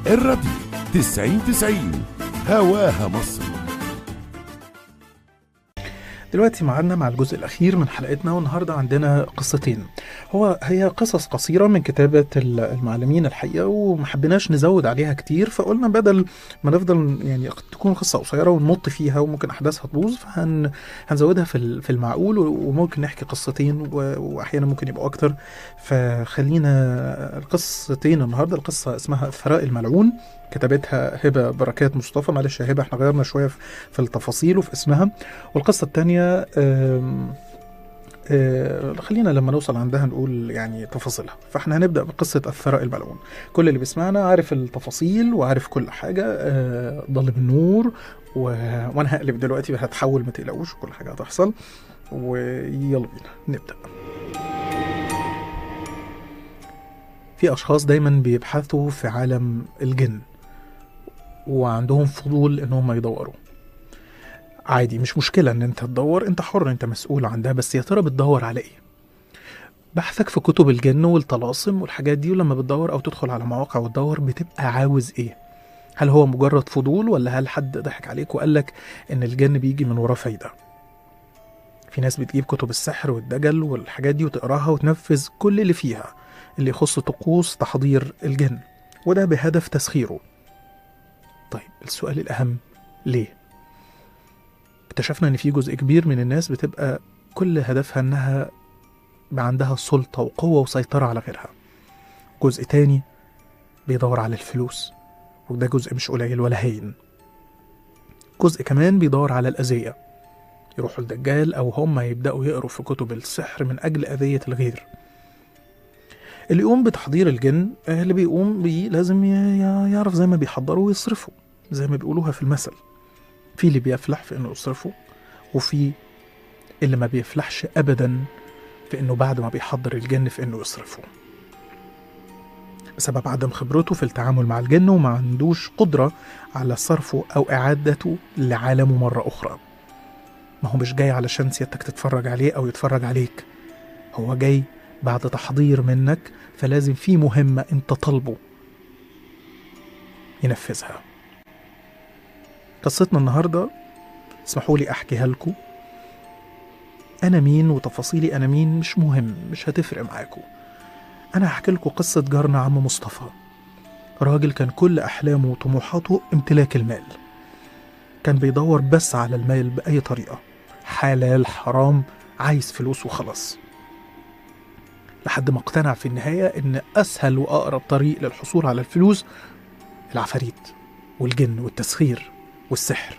الراديو 90 90 هواها مصر دلوقتي معادنا مع الجزء الأخير من حلقتنا والنهاردة عندنا قصتين هو هي قصص قصيرة من كتابة ال- المعلمين الحقيقة وما حبيناش نزود عليها كتير فقلنا بدل ما نفضل يعني تكون قصة قصيرة ونمط فيها وممكن أحداثها تبوظ فهنزودها في ال- في المعقول وممكن نحكي قصتين و- وأحيانا ممكن يبقوا أكتر فخلينا القصتين النهاردة القصة اسمها الثراء الملعون كتبتها هبة بركات مصطفى معلش يا هبة احنا غيرنا شوية في- في التفاصيل وفي اسمها والقصة التانية آم، آه، خلينا لما نوصل عندها نقول يعني تفاصيلها فاحنا هنبدأ بقصة الثراء الملعون كل اللي بيسمعنا عارف التفاصيل وعارف كل حاجة آه، ضل بالنور و... وانا هقلب دلوقتي هتحول ما تقلقوش كل حاجة هتحصل ويلا بينا نبدأ في أشخاص دايما بيبحثوا في عالم الجن وعندهم فضول إنهم يدوروا عادي مش مشكلة إن أنت تدور أنت حر أنت مسؤول عن ده بس يا ترى بتدور على إيه؟ بحثك في كتب الجن والطلاسم والحاجات دي ولما بتدور أو تدخل على مواقع وتدور بتبقى عاوز إيه؟ هل هو مجرد فضول ولا هل حد ضحك عليك وقال لك إن الجن بيجي من وراه فايدة؟ في ناس بتجيب كتب السحر والدجل والحاجات دي وتقراها وتنفذ كل اللي فيها اللي يخص طقوس تحضير الجن وده بهدف تسخيره طيب السؤال الأهم ليه؟ اكتشفنا ان في جزء كبير من الناس بتبقى كل هدفها انها يبقى عندها سلطة وقوة وسيطرة على غيرها جزء تاني بيدور على الفلوس وده جزء مش قليل ولا هين جزء كمان بيدور على الأذية يروحوا الدجال أو هم يبدأوا يقروا في كتب السحر من أجل أذية الغير اللي يقوم بتحضير الجن آه، اللي بيقوم بيه لازم ي- ي- يعرف زي ما بيحضروا ويصرفوا زي ما بيقولوها في المثل في اللي بيفلح في انه يصرفه وفي اللي ما بيفلحش ابدا في انه بعد ما بيحضر الجن في انه يصرفه بسبب عدم خبرته في التعامل مع الجن وما عندوش قدرة على صرفه أو إعادته لعالمه مرة أخرى ما هو مش جاي علشان سيادتك تتفرج عليه أو يتفرج عليك هو جاي بعد تحضير منك فلازم في مهمة أنت طالبه ينفذها قصتنا النهاردة اسمحوا لي أحكيها لكم أنا مين وتفاصيلي أنا مين مش مهم مش هتفرق معاكم أنا هحكي لكم قصة جارنا عم مصطفى راجل كان كل أحلامه وطموحاته امتلاك المال كان بيدور بس على المال بأي طريقة حلال حرام عايز فلوس وخلاص لحد ما اقتنع في النهاية إن أسهل وأقرب طريق للحصول على الفلوس العفاريت والجن والتسخير والسحر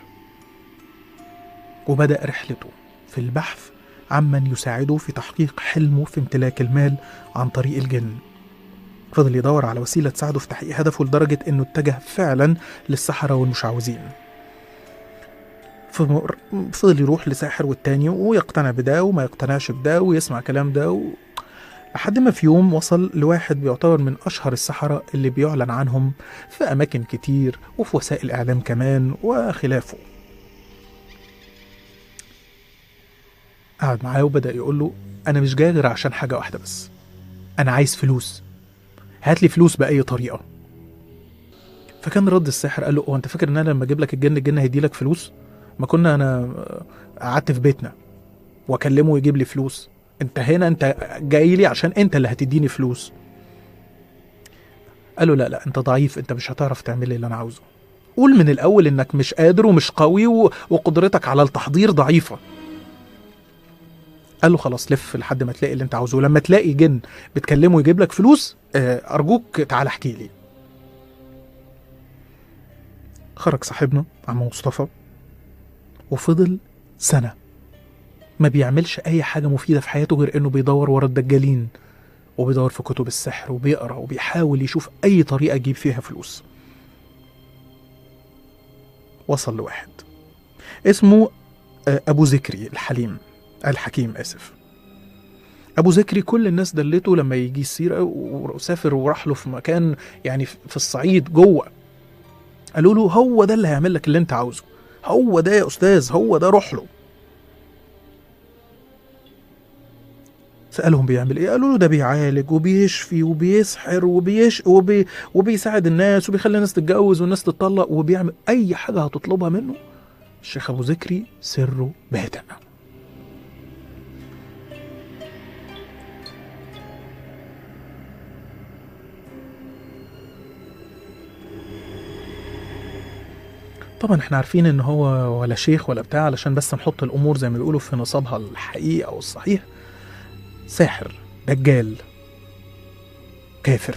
وبدأ رحلته في البحث عمن يساعده في تحقيق حلمه في امتلاك المال عن طريق الجن فضل يدور على وسيلة تساعده في تحقيق هدفه لدرجة إنه اتجه فعلا للسحرة والمشعوذين فمر- فضل يروح لساحر والتاني ويقتنع بده وما يقتنعش بده ويسمع كلام ده و... لحد ما في يوم وصل لواحد بيعتبر من أشهر السحرة اللي بيعلن عنهم في أماكن كتير وفي وسائل إعلام كمان وخلافه قعد معاه وبدأ يقول له أنا مش جاي غير عشان حاجة واحدة بس أنا عايز فلوس هات لي فلوس بأي طريقة فكان رد الساحر قال له هو أنت فاكر إن أنا لما أجيب لك الجن الجن هيدي لك فلوس ما كنا أنا قعدت في بيتنا وأكلمه ويجيب لي فلوس أنت هنا أنت جاي لي عشان أنت اللي هتديني فلوس قال له لا لا أنت ضعيف أنت مش هتعرف تعمل لي اللي أنا عاوزه قول من الأول إنك مش قادر ومش قوي و... وقدرتك على التحضير ضعيفة قال له خلاص لف لحد ما تلاقي اللي انت عاوزه لما تلاقي جن بتكلمه يجيب لك فلوس آه، ارجوك تعال احكي لي خرج صاحبنا عم مصطفى وفضل سنة ما بيعملش أي حاجة مفيدة في حياته غير إنه بيدور ورا الدجالين وبيدور في كتب السحر وبيقرا وبيحاول يشوف أي طريقة يجيب فيها فلوس وصل لواحد اسمه آه، أبو ذكري الحليم الحكيم آسف أبو ذكري كل الناس دلته لما يجي السيرة وسافر وراح له في مكان يعني في الصعيد جوه قالوا له هو ده اللي هيعمل لك اللي انت عاوزه هو ده يا أستاذ هو ده روح له سألهم بيعمل ايه قالوا له ده بيعالج وبيشفي وبيسحر وبيش وبي وبيساعد الناس وبيخلي الناس تتجوز والناس تتطلق وبيعمل اي حاجه هتطلبها منه الشيخ ابو ذكري سره بادئ طبعا احنا عارفين ان هو ولا شيخ ولا بتاع علشان بس نحط الامور زي ما بيقولوا في نصابها الحقيقي او الصحيح ساحر دجال كافر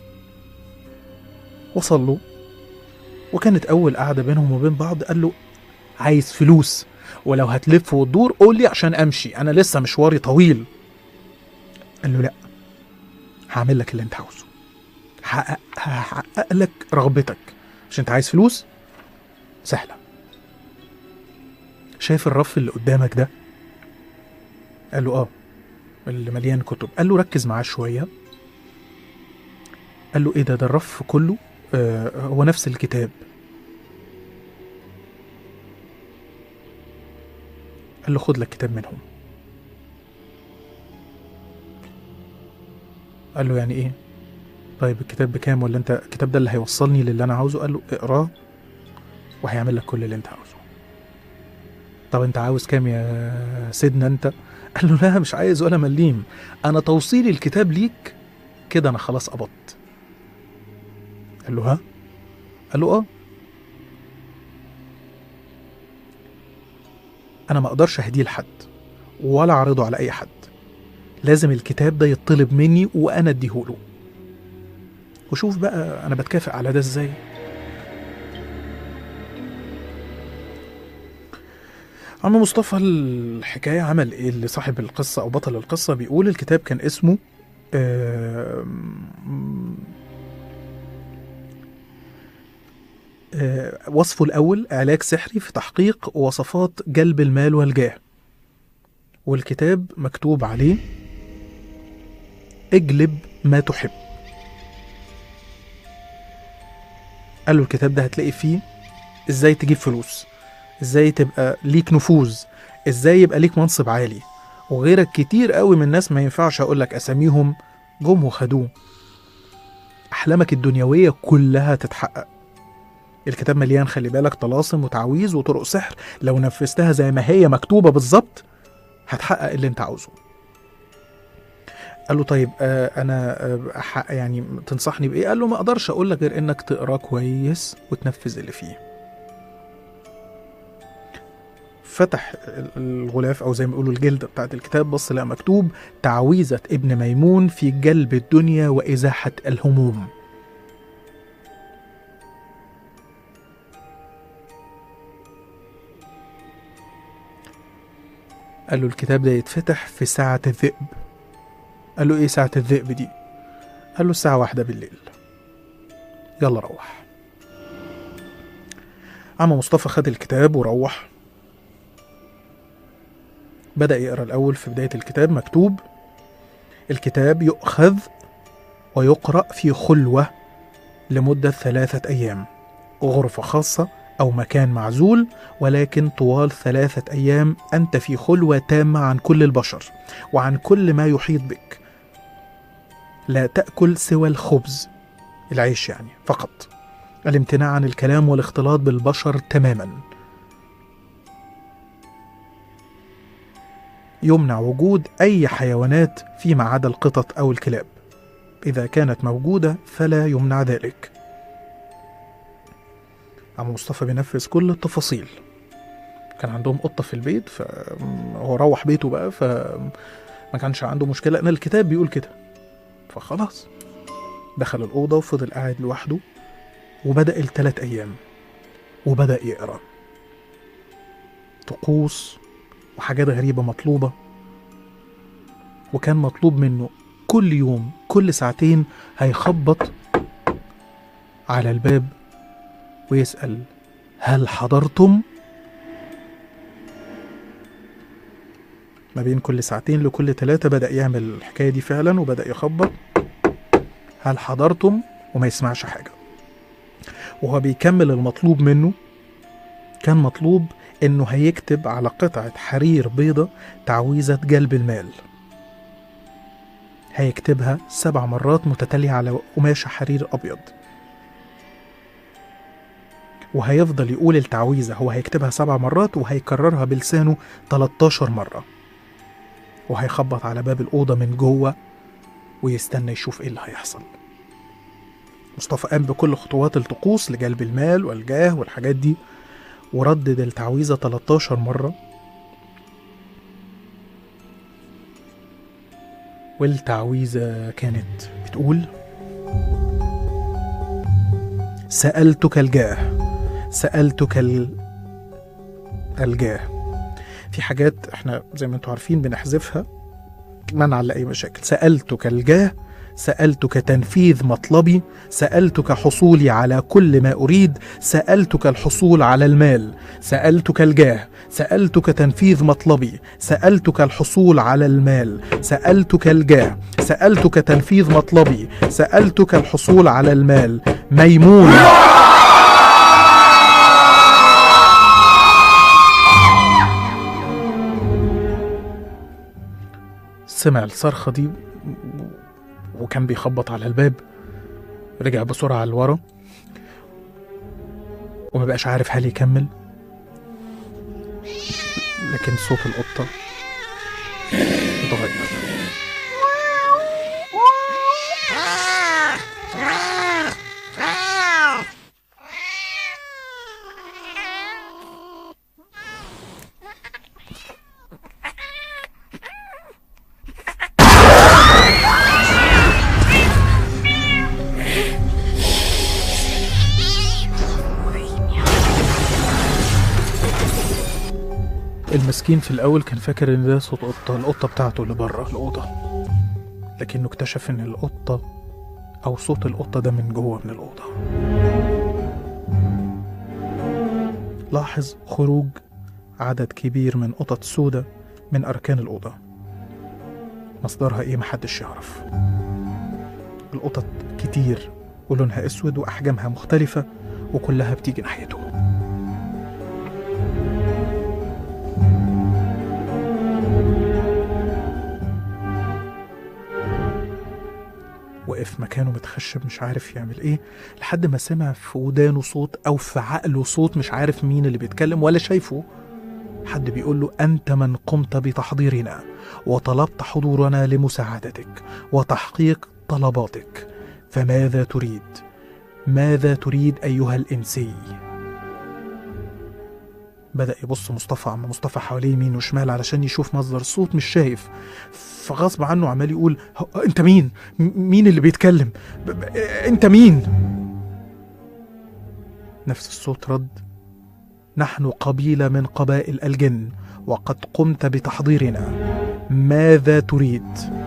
وصل له وكانت اول قعده بينهم وبين بعض قال له عايز فلوس ولو هتلف وتدور قول لي عشان امشي انا لسه مشواري طويل قال له لا هعمل لك اللي انت عاوزه هحقق هحقق لك رغبتك مش انت عايز فلوس سهله شايف الرف اللي قدامك ده قال له اه اللي مليان كتب قال له ركز معاه شويه قال له ايه ده ده الرف كله آه هو نفس الكتاب قال له خد لك كتاب منهم قال له يعني ايه طيب الكتاب بكام ولا انت الكتاب ده اللي هيوصلني للي انا عاوزه قال له اقراه وهيعمل لك كل اللي انت عاوزه طب انت عاوز كام يا سيدنا انت قال له لا مش عايز ولا مليم انا توصيلي الكتاب ليك كده انا خلاص قبضت قال له ها قال له اه انا ما اقدرش اهديه لحد ولا اعرضه على اي حد لازم الكتاب ده يطلب مني وانا اديهوله وشوف بقى انا بتكافئ على ده ازاي عم مصطفى الحكاية عمل ايه اللي صاحب القصة او بطل القصة بيقول الكتاب كان اسمه آم، آه، وصفه الأول علاج سحري في تحقيق وصفات جلب المال والجاه والكتاب مكتوب عليه اجلب ما تحب قال له الكتاب ده هتلاقي فيه ازاي تجيب فلوس ازاي تبقى ليك نفوذ ازاي يبقى ليك منصب عالي وغيرك كتير قوي من الناس ما ينفعش اقول لك اساميهم جم وخدوه احلامك الدنيويه كلها تتحقق الكتاب مليان خلي بالك طلاسم وتعويذ وطرق سحر لو نفذتها زي ما هي مكتوبه بالظبط هتحقق اللي انت عاوزه قال له طيب آه انا آه أح- يعني تنصحني بايه قال له ما اقدرش اقول لك غير انك تقراه كويس وتنفذ اللي فيه فتح الغلاف او زي ما بيقولوا الجلده بتاعت الكتاب بص لقى مكتوب تعويذه ابن ميمون في جلب الدنيا وازاحه الهموم قال له الكتاب ده يتفتح في ساعة الذئب قال له ايه ساعة الذئب دي قال له الساعة واحدة بالليل يلا روح عم مصطفى خد الكتاب وروح بدأ يقرأ الأول في بداية الكتاب مكتوب الكتاب يؤخذ ويقرأ في خلوة لمدة ثلاثة أيام غرفة خاصة أو مكان معزول ولكن طوال ثلاثة أيام أنت في خلوة تامة عن كل البشر وعن كل ما يحيط بك لا تأكل سوى الخبز العيش يعني فقط الامتناع عن الكلام والاختلاط بالبشر تماما يمنع وجود أي حيوانات فيما عدا القطط أو الكلاب إذا كانت موجودة فلا يمنع ذلك عم مصطفى بينفذ كل التفاصيل كان عندهم قطة في البيت فهو روح بيته بقى فما كانش عنده مشكلة ان الكتاب بيقول كده فخلاص دخل الأوضة وفضل قاعد لوحده وبدأ الثلاث أيام وبدأ يقرأ طقوس وحاجات غريبة مطلوبة وكان مطلوب منه كل يوم كل ساعتين هيخبط على الباب ويسأل هل حضرتم؟ ما بين كل ساعتين لكل ثلاثة بدأ يعمل الحكاية دي فعلا وبدأ يخبط هل حضرتم؟ وما يسمعش حاجة وهو بيكمل المطلوب منه كان مطلوب انه هيكتب على قطعة حرير بيضة تعويذة جلب المال هيكتبها سبع مرات متتالية على قماشة حرير أبيض وهيفضل يقول التعويذة هو هيكتبها سبع مرات وهيكررها بلسانه 13 مرة وهيخبط على باب الأوضة من جوه ويستنى يشوف ايه اللي هيحصل مصطفى قام بكل خطوات الطقوس لجلب المال والجاه والحاجات دي وردد التعويذة 13 مرة والتعويذة كانت بتقول سألتك الجاه سألتك ال... الجاه في حاجات احنا زي ما انتم عارفين بنحذفها منعا لأي مشاكل سألتك الجاه سألتك تنفيذ مطلبي سألتك حصولي على كل ما أريد سألتك الحصول على المال سألتك الجاه سألتك تنفيذ مطلبي سألتك الحصول على المال سألتك الجاه سألتك تنفيذ مطلبي سألتك الحصول على المال ميمون سمع الصرخة دي وكان بيخبط على الباب رجع بسرعة لورا وما بقاش عارف هل يكمل لكن صوت القطة اتغير المسكين في الأول كان فاكر إن ده صوت قطة القطة بتاعته اللي بره الأوضة لكنه اكتشف إن القطة أو صوت القطة ده من جوه من الأوضة لاحظ خروج عدد كبير من قطط سودة من أركان الأوضة مصدرها إيه محدش يعرف القطط كتير ولونها أسود وأحجامها مختلفة وكلها بتيجي ناحيته وقف مكانه متخشب مش عارف يعمل ايه لحد ما سمع في ودانه صوت او في عقله صوت مش عارف مين اللي بيتكلم ولا شايفه حد بيقول له انت من قمت بتحضيرنا وطلبت حضورنا لمساعدتك وتحقيق طلباتك فماذا تريد ماذا تريد ايها الانسي بدأ يبص مصطفى عم مصطفى حواليه يمين وشمال علشان يشوف مصدر الصوت مش شايف فغصب عنه عمال يقول "هو- انت مين م- مين اللي بيتكلم ب- ب- انت مين نفس الصوت رد نحن قبيلة من قبائل الجن وقد قمت بتحضيرنا ماذا تريد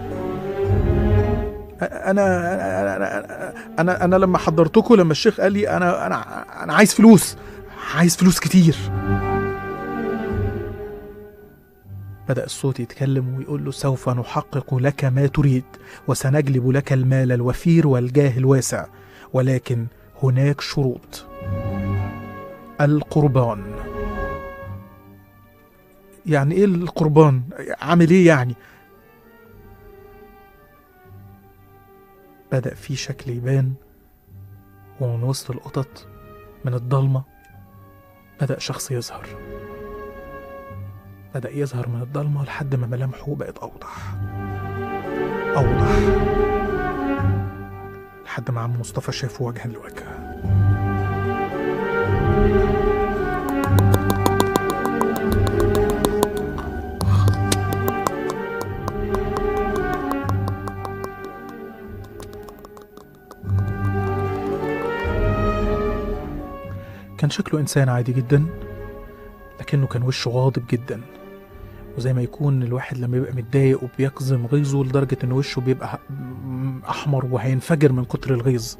أ- انا انا انا انا, أنا لما حضرتكم لما الشيخ قال لي انا انا انا عايز فلوس عايز فلوس كتير بدأ الصوت يتكلم ويقول له سوف نحقق لك ما تريد وسنجلب لك المال الوفير والجاه الواسع ولكن هناك شروط القربان يعني ايه القربان عامل ايه يعني بدأ في شكل يبان ومن وسط القطط من الضلمة بدأ شخص يظهر بدأ يظهر من الضلمة لحد ما ملامحه بقت أوضح أوضح لحد ما عم مصطفى شافه وجها لوجه كان شكله إنسان عادي جدا لكنه كان وشه غاضب جدا وزي ما يكون الواحد لما يبقى متضايق وبيقزم غيظه لدرجة إن وشه بيبقى م- أحمر وهينفجر من كتر الغيظ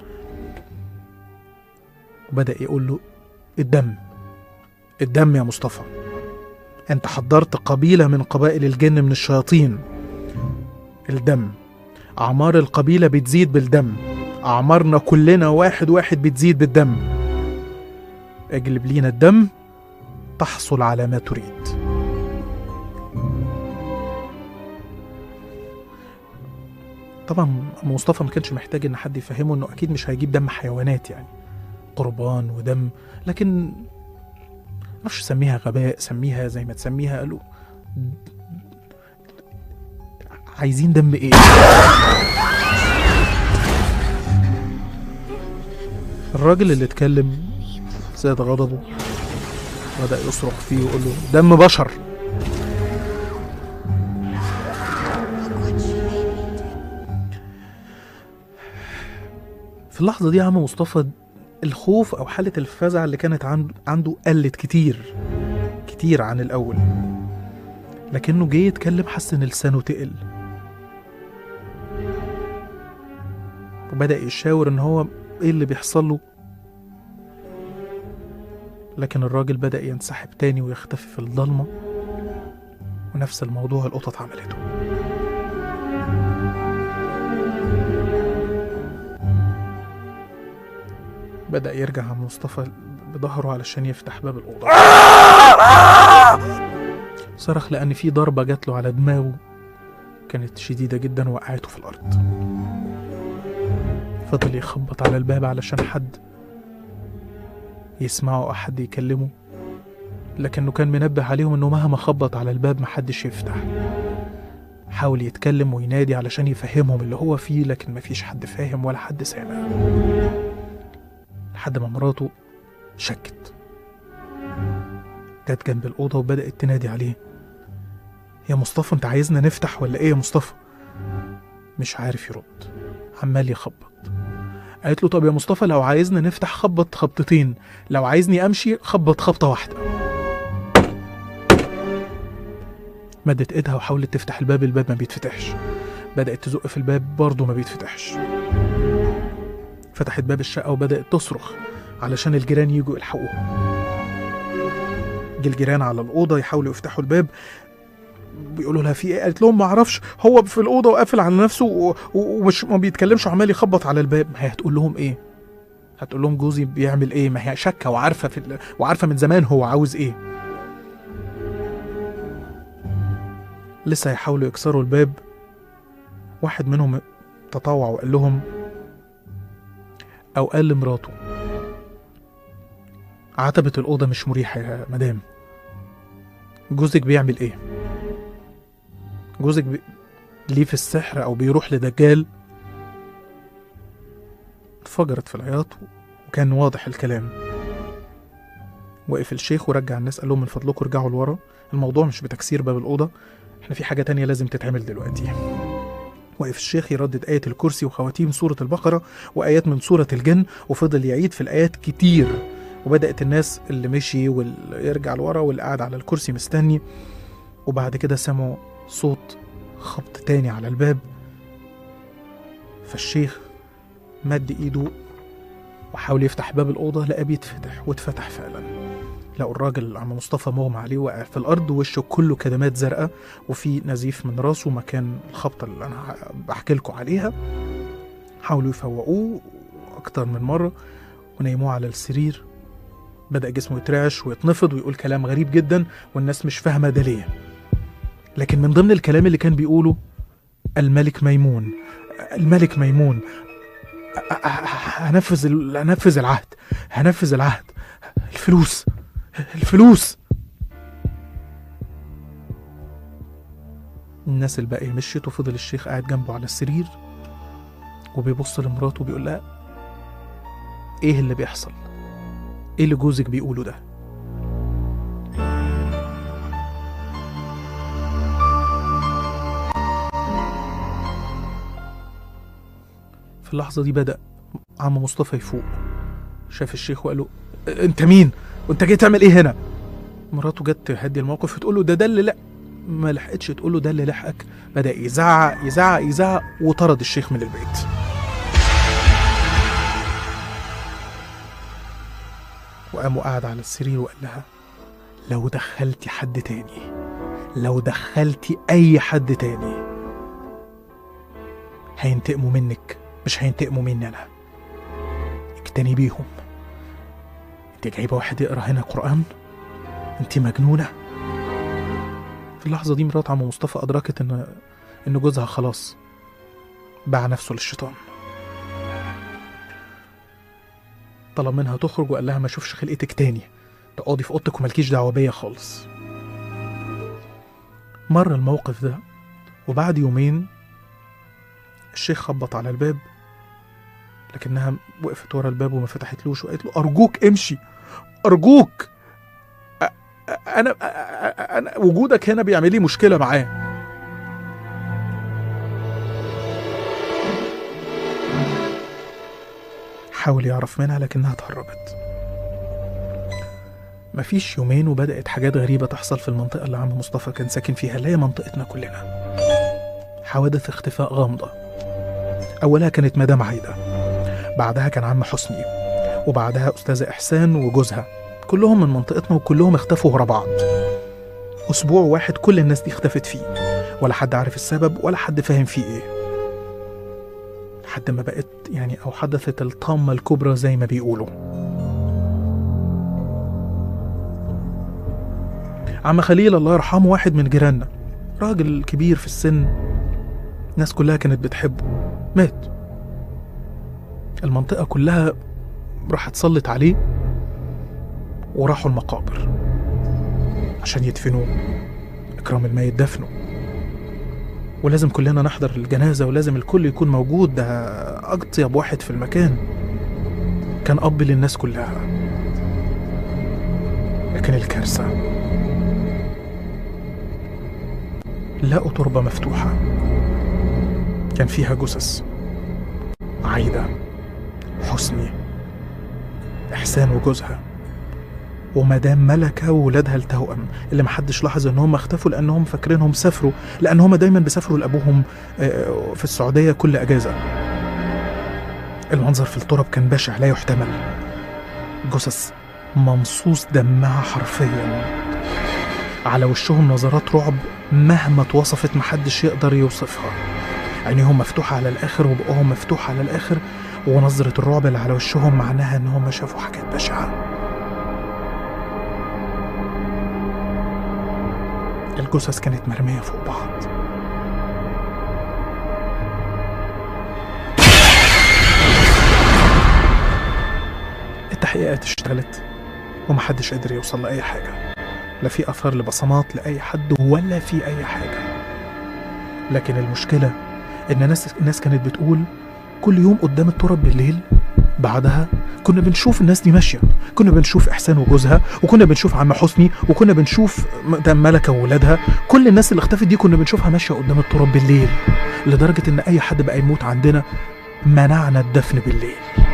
وبدأ يقول له الدم الدم يا مصطفى أنت حضرت قبيلة من قبائل الجن من الشياطين الدم أعمار القبيلة بتزيد بالدم أعمارنا كلنا واحد واحد بتزيد بالدم اجلب لينا الدم تحصل على ما تريد طبعا أم مصطفى ما كانش محتاج ان حد يفهمه انه اكيد مش هيجيب دم حيوانات يعني قربان ودم لكن معرفش سميها غباء سميها زي ما تسميها قالوا عايزين دم ايه الراجل اللي اتكلم زاد غضبه بدأ يصرخ فيه ويقول له دم بشر في اللحظة دي يا عم مصطفى الخوف أو حالة الفزع اللي كانت عنده عنده قلت كتير كتير عن الأول لكنه جه يتكلم حس إن لسانه تقل وبدأ يشاور إن هو إيه اللي بيحصل له لكن الراجل بدأ ينسحب تاني ويختفي في الضلمة ونفس الموضوع القطط عملته بدأ يرجع عم مصطفى بظهره علشان يفتح باب الأوضة صرخ لأن في ضربة جات له على دماغه كانت شديدة جدا وقعته في الأرض فضل يخبط على الباب علشان حد يسمعه أو حد يكلمه لكنه كان منبه عليهم انه مهما خبط على الباب محدش يفتح حاول يتكلم وينادي علشان يفهمهم اللي هو فيه لكن مفيش حد فاهم ولا حد سامع لحد ما مراته شكت جت جنب الأوضة وبدأت تنادي عليه يا مصطفى انت عايزنا نفتح ولا ايه يا مصطفى مش عارف يرد عمال يخبط قالت له طب يا مصطفى لو عايزنا نفتح خبط خبطتين لو عايزني امشي خبط خبطه واحده مدت ايدها وحاولت تفتح الباب الباب ما بيتفتحش بدأت تزق في الباب برضه ما بيتفتحش فتحت باب الشقة وبدأت تصرخ علشان الجيران يجوا يلحقوها جه الجيران على الأوضة يحاولوا يفتحوا الباب بيقولوا لها في ايه قالت لهم ما اعرفش هو في الاوضه وقافل على نفسه و- و- ومش ما بيتكلمش وعمال يخبط على الباب ما هي هتقول لهم ايه هتقول لهم جوزي بيعمل ايه ما هي شاكه وعارفه في ال... وعارفه من زمان هو عاوز ايه لسه هيحاولوا يكسروا الباب واحد منهم تطوع وقال لهم او قال لمراته عتبة الأوضة مش مريحة يا مدام جوزك بيعمل ايه جوزك بي... ليه في السحر او بيروح لدجال انفجرت في العياط وكان واضح الكلام وقف الشيخ ورجع الناس قال لهم من فضلكم ارجعوا لورا الموضوع مش بتكسير باب الأوضة احنا في حاجة تانية لازم تتعمل دلوقتي وقف الشيخ يردد آية الكرسي وخواتيم سورة البقرة وآيات من سورة الجن وفضل يعيد في الآيات كتير وبدأت الناس اللي مشي واللي يرجع لورا واللي قاعد على الكرسي مستني وبعد كده سمعوا صوت خبط تاني على الباب فالشيخ مد ايده وحاول يفتح باب الأوضة لقاه بيتفتح واتفتح فعلا لقوا الراجل عم مصطفى مغمى عليه واقع في الأرض وشه كله كدمات زرقاء وفي نزيف من راسه مكان الخبطة اللي أنا بحكي لكم عليها حاولوا يفوقوه أكتر من مرة ونيموه على السرير بدأ جسمه يترعش ويتنفض ويقول كلام غريب جدا والناس مش فاهمة ده ليه لكن من ضمن الكلام اللي كان بيقوله الملك ميمون الملك ميمون أ- أ- هنفذ ال- هنفذ العهد هنفذ العهد الفلوس الفلوس الناس الباقية مشيت وفضل الشيخ قاعد جنبه على السرير وبيبص لمراته وبيقول لها ايه اللي بيحصل ايه اللي جوزك بيقوله ده في اللحظة دي بدأ عم مصطفى يفوق شاف الشيخ وقال له انت مين وانت جاي تعمل ايه هنا مراته جت تهدي الموقف وتقول له ده ده اللي لا ما لحقتش تقول له ده اللي لحقك بدأ يزعق يزعق يزعق وطرد الشيخ من البيت وقام وقعد على السرير وقال لها لو دخلتي حد تاني لو دخلتي أي حد تاني هينتقموا منك مش هينتقموا مني أنا اجتنبيهم انت جايبة واحد يقرأ هنا قرآن انت مجنونة في اللحظة دي مرات عم مصطفى أدركت إن إن جوزها خلاص باع نفسه للشيطان طلب منها تخرج وقال لها ما اشوفش خلقتك تاني تقعدي في اوضتك وملكيش دعوه بيا خالص مر الموقف ده وبعد يومين الشيخ خبط على الباب لكنها وقفت ورا الباب وما فتحتلوش وقالت له ارجوك امشي ارجوك أ- أ- انا أ- أ- انا وجودك هنا بيعمل لي مشكله معاه حاول يعرف منها لكنها اتهربت مفيش يومين وبدأت حاجات غريبة تحصل في المنطقة اللي عم مصطفى كان ساكن فيها اللي هي منطقتنا كلنا حوادث اختفاء غامضة أولها كانت مدام عايدة بعدها كان عم حسني وبعدها أستاذة إحسان وجوزها كلهم من منطقتنا وكلهم اختفوا ورا بعض أسبوع واحد كل الناس دي اختفت فيه ولا حد عارف السبب ولا حد فاهم فيه إيه لحد ما بقت يعني أو حدثت الطامة الكبرى زي ما بيقولوا عم خليل الله يرحمه واحد من جيراننا راجل كبير في السن الناس كلها كانت بتحبه مات المنطقة كلها راحت صلت عليه وراحوا المقابر عشان يدفنوه إكرام الميت دفنه ولازم كلنا نحضر الجنازة ولازم الكل يكون موجود ده أطيب واحد في المكان كان أب للناس كلها لكن الكارثة لقوا تربة مفتوحة كان فيها جثث عايدة حسني إحسان وجوزها ومدام ملكة وولادها التوأم اللي محدش لاحظ ان هم اختفوا لانهم فاكرينهم سافروا لان هم دايما بيسافروا لابوهم آه، في السعودية كل اجازة المنظر في التراب كان بشع لا يحتمل جثث ممصوص دمها حرفيا على وشهم نظرات رعب مهما اتوصفت محدش يقدر يوصفها عينيهم مفتوحة على الآخر وبقهم مفتوح على الآخر ونظرة الرعب اللي على وشهم معناها إن هم شافوا حاجات بشعة الجثث كانت مرمية فوق بعض التحقيقات اشتغلت ومحدش قدر يوصل لأي حاجة لا في أثر لبصمات لأي حد ولا في أي حاجة لكن المشكلة إن ناس الناس كانت بتقول كل يوم قدام التراب بالليل بعدها كنا بنشوف الناس دي ماشية كنا بنشوف إحسان وجوزها وكنا بنشوف عم حسني وكنا بنشوف مدام ملكة وولادها كل الناس اللي اختفت دي كنا بنشوفها ماشية قدام التراب بالليل لدرجة إن أي حد بقى يموت عندنا منعنا الدفن بالليل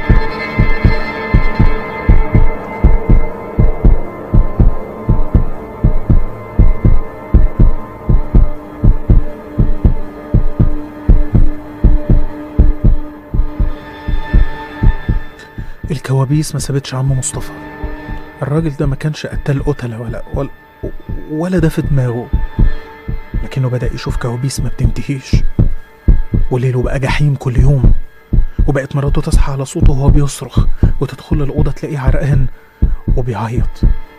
الكوابيس ما سابتش عم مصطفى الراجل ده ما كانش قتال قتلة ولا ولا, ولا ده في دماغه لكنه بدأ يشوف كوابيس ما بتنتهيش وليله بقى جحيم كل يوم وبقت مراته تصحى على صوته وهو بيصرخ وتدخل الأوضة تلاقيه عرقان وبيعيط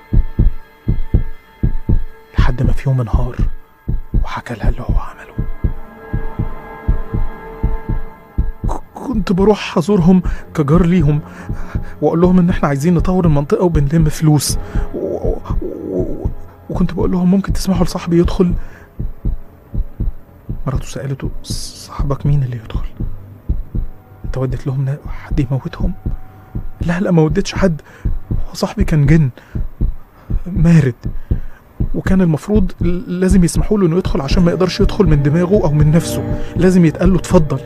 لحد ما في يوم انهار وحكى لها اللي هو عمله كنت بروح ازورهم كجار ليهم واقول لهم ان احنا عايزين نطور المنطقه وبنلم فلوس و... و... و... وكنت بقول لهم ممكن تسمحوا لصاحبي يدخل مراته سالته صاحبك مين اللي يدخل انت وديت لهم نا- حد يموتهم لا لا ما وديتش حد هو صاحبي كان جن مارد وكان المفروض لازم يسمحوا له انه يدخل عشان ما يقدرش يدخل من دماغه او من نفسه لازم يتقال له اتفضل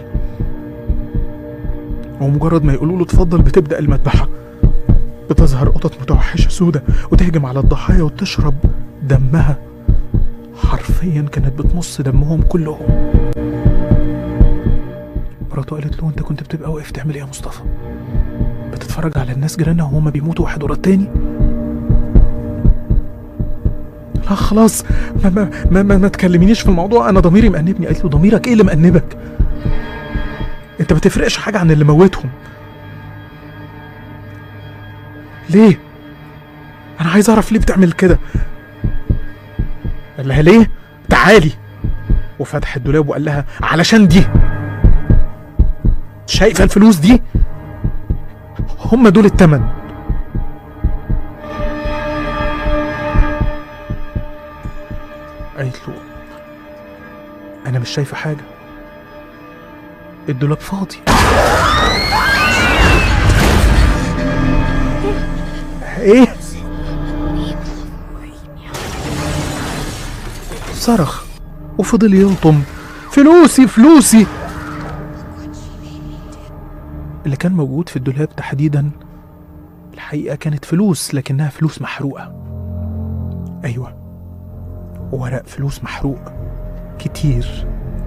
ومجرد ما يقولوا له اتفضل بتبدأ المذبحة بتظهر قطط متوحشة سودة وتهجم على الضحايا وتشرب دمها حرفيا كانت بتمص دمهم كلهم مراته قالت له انت كنت بتبقى واقف تعمل ايه يا مصطفى بتتفرج على الناس جيراننا وهما بيموتوا واحد ورا التاني لا خلاص ما ما ما, ما, ما تكلمينيش في الموضوع انا ضميري مأنبني قالت له ضميرك ايه اللي مأنبك انت ما تفرقش حاجه عن اللي موتهم ليه انا عايز اعرف ليه بتعمل كده قال لها ليه تعالي وفتح الدولاب وقال لها علشان دي شايفه الفلوس دي هم دول التمن قالت له انا مش شايفه حاجه الدولاب فاضي ايه صرخ وفضل يلطم فلوسي فلوسي اللي كان موجود في الدولاب تحديدا الحقيقة كانت فلوس لكنها فلوس محروقة أيوة ورق فلوس محروق كتير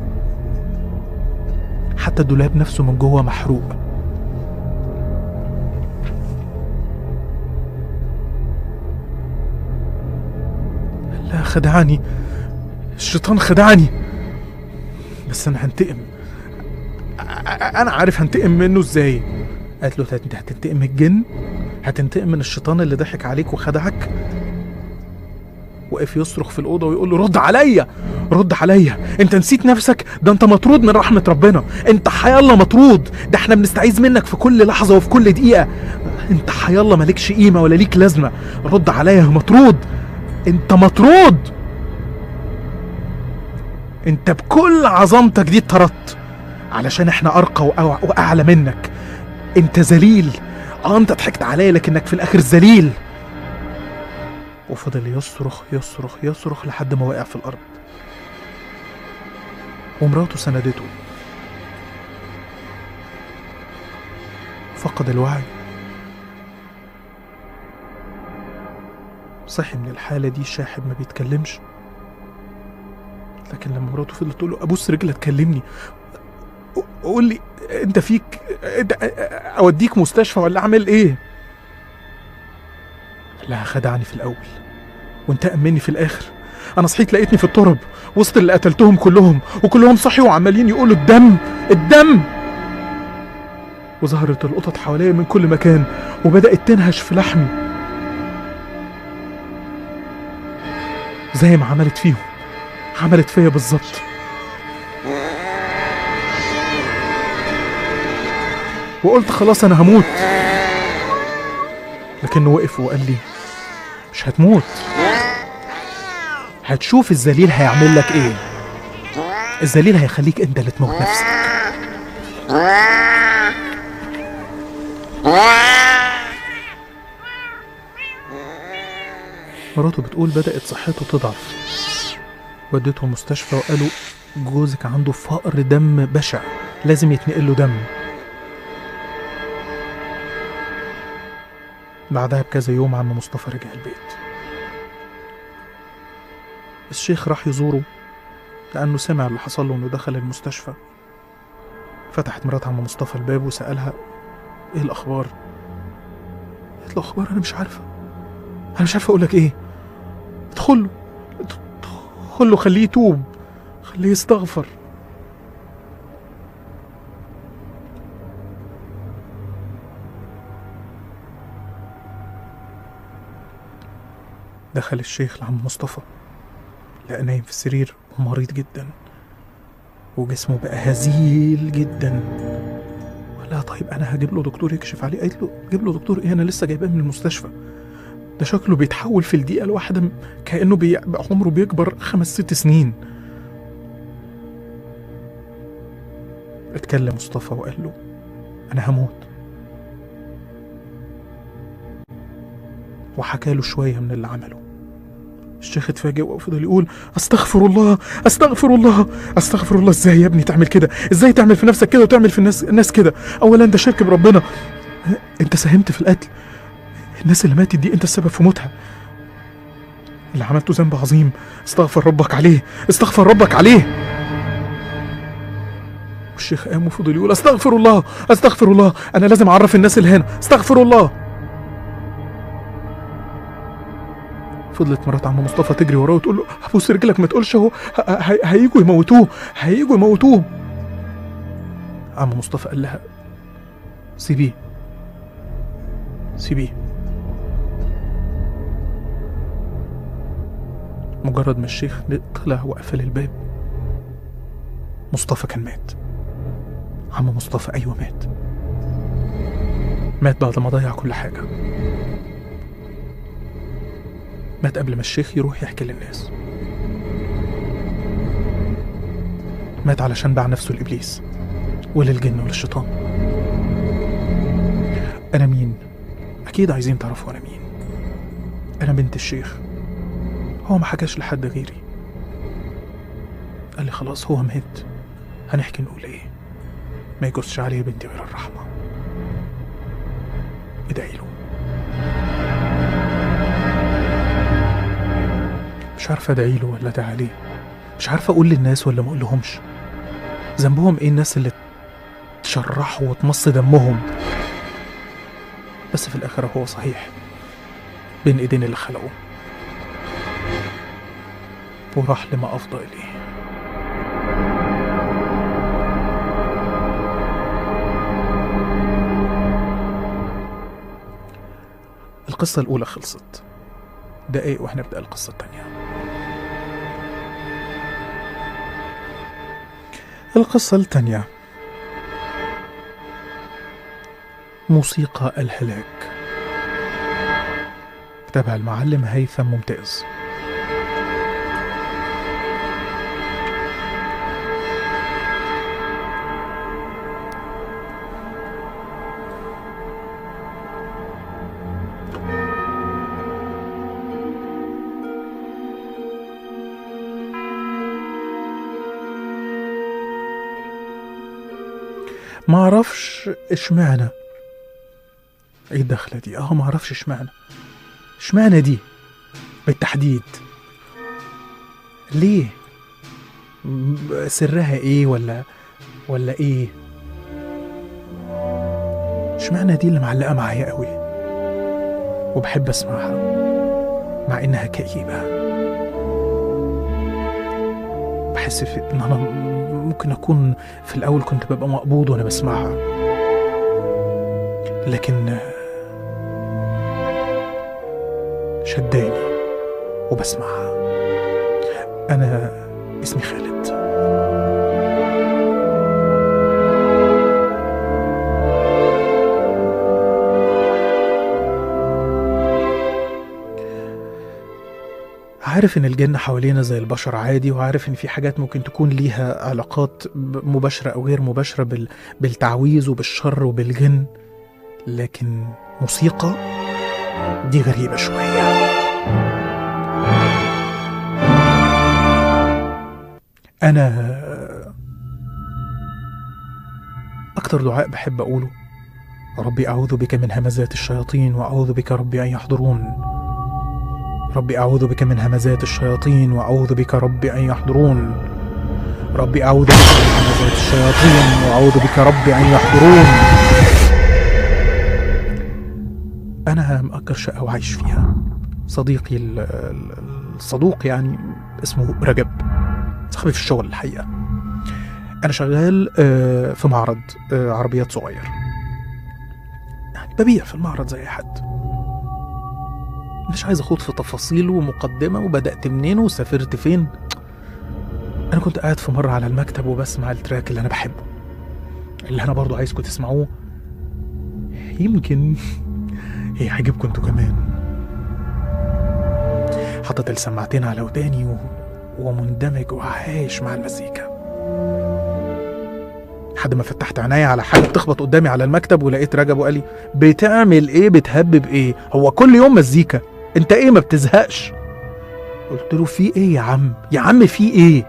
حتى الدولاب نفسه من جوه محروق لا خدعني الشيطان خدعني بس انا هنتقم أ- أ- انا عارف هنتقم منه ازاي قالت له انت هتنتقم من الجن هتنتقم من الشيطان اللي ضحك عليك وخدعك وقف يصرخ في الاوضه ويقول له رد عليا رد عليا انت نسيت نفسك ده انت مطرود من رحمه ربنا انت حيالله مطرود ده احنا بنستعيذ منك في كل لحظه وفي كل دقيقه انت حيالله مالكش قيمه ولا ليك لازمه رد عليا مطرود انت مطرود انت بكل عظمتك دي اتطردت علشان احنا ارقى وأوع- واعلى منك انت ذليل اه انت ضحكت عليا لكنك في الاخر ذليل وفضل يصرخ يصرخ يصرخ لحد ما وقع في الارض ومراته سندته فقد الوعي صحي من الحالة دي شاحب ما بيتكلمش لكن لما مراته فضلت تقول له ابوس رجلك تكلمني قول لي انت فيك انت اوديك مستشفى ولا اعمل ايه لا خدعني في الاول وانت امني في الاخر انا صحيت لقيتني في الترب وسط اللي قتلتهم كلهم وكلهم صحيوا وعمالين يقولوا الدم الدم وظهرت القطط حواليا من كل مكان وبدأت تنهش في لحمي زي ما عملت فيهم عملت فيا بالظبط وقلت خلاص انا هموت لكنه وقف وقال لي مش هتموت هتشوف الذليل هيعمل لك ايه الذليل هيخليك انت اللي تموت نفسك مراته بتقول بدأت صحته تضعف ودته مستشفى وقالوا جوزك عنده فقر دم بشع لازم يتنقل له دم بعدها بكذا يوم عم مصطفى رجع البيت الشيخ راح يزوره لأنه سمع اللي حصل له إنه دخل المستشفى فتحت مرات عم مصطفى الباب وسألها إيه الأخبار؟ قالت له أخبار أنا مش عارفة أنا مش عارفة أقول لك إيه ادخل له ادخل له خليه يتوب خليه يستغفر دخل الشيخ لعم مصطفى لقى نايم في السرير ومريض جدا وجسمه بقى هزيل جدا قال لها طيب انا هجيب له دكتور يكشف عليه قالت له جيب له دكتور ايه انا لسه جايباه من المستشفى ده شكله بيتحول في الدقيقة الواحدة م- كأنه بي... عمره بيكبر خمس ست سنين اتكلم مصطفى وقال له أنا هموت وحكى له شوية من اللي عمله الشيخ اتفاجئ وفضل يقول استغفر الله استغفر الله استغفر الله ازاي يا ابني تعمل كده ازاي تعمل في نفسك كده وتعمل في الناس الناس كده اولا ده شرك بربنا انت ساهمت في القتل الناس اللي ماتت دي انت السبب في موتها اللي عملته ذنب عظيم استغفر ربك عليه استغفر ربك عليه والشيخ قام وفضل يقول استغفر الله استغفر الله انا لازم اعرف الناس اللي هنا استغفر الله فضلت مرات عم مصطفى تجري وراه وتقول له ابوس رجلك ما تقولش اهو ه- ه- هيجوا يموتوه هيجوا يموتوه عم مصطفى قال لها سيبيه سيبيه مجرد ما الشيخ طلع وقفل الباب مصطفى كان مات عم مصطفى ايوه مات مات بعد ما ضيع كل حاجه مات قبل ما الشيخ يروح يحكي للناس مات علشان باع نفسه لابليس وللجن وللشيطان انا مين اكيد عايزين تعرفوا انا مين انا بنت الشيخ هو ما حكاش لحد غيري قال لي خلاص هو مات هنحكي نقول ايه ما يجوزش عليه يا بنتي غير الرحمه ادعي له مش عارفه ادعي له ولا ادعي عليه مش عارفه اقول للناس ولا ما اقول لهمش ذنبهم ايه الناس اللي تشرحوا وتمص دمهم بس في الاخر هو صحيح بين ايدين اللي خلقه وراح لما افضى اليه القصة الأولى خلصت دقايق وهنبدأ القصة التانية القصة التانية موسيقى الهلاك كتبها المعلم هيثم ممتاز ما اعرفش اشمعنى ايه الدخله دي اه ما اعرفش اشمعنى اشمعنى دي بالتحديد ليه م- سرها ايه ولا ولا ايه اشمعنى دي اللي معلقه معايا قوي وبحب اسمعها مع انها كئيبه بحس في ان انا م- ممكن اكون في الاول كنت ببقى مقبوض وانا بسمعها لكن شداني وبسمعها انا اسمي خالد عارف ان الجن حوالينا زي البشر عادي وعارف ان في حاجات ممكن تكون ليها علاقات ب- مباشرة او غير مباشرة بال... بالتعويذ وبالشر وبالجن لكن موسيقى دي غريبة شوية أنا أكتر دعاء بحب أقوله ربي أعوذ بك من همزات الشياطين وأعوذ بك ربي أن يحضرون ربي أعوذ بك من همزات الشياطين وأعوذ بك ربي أن يحضرون ربي أعوذ بك من همزات الشياطين وأعوذ بك ربي أن يحضرون أنا مأجر شقة وعايش فيها صديقي ال- ال- الصدوق يعني اسمه رجب صاحبي في الشغل الحقيقة أنا شغال آه، في معرض آه، عربيات صغير يعني ببيع في المعرض زي أي حد مش عايز أخوض في تفاصيل ومقدمة وبدأت منين وسافرت فين أنا كنت قاعد في مرة على المكتب وبسمع التراك اللي أنا بحبه اللي أنا برضو عايزكم تسمعوه يمكن هيعجبكم انتوا كمان حطيت السماعتين على وداني و... ومندمج وعايش مع المزيكا لحد ما فتحت عينيا على حاجه بتخبط قدامي على المكتب ولقيت رجب وقال لي بتعمل ايه بتهبب ايه هو كل يوم مزيكا انت ايه ما بتزهقش قلت له في ايه يا عم يا عم في ايه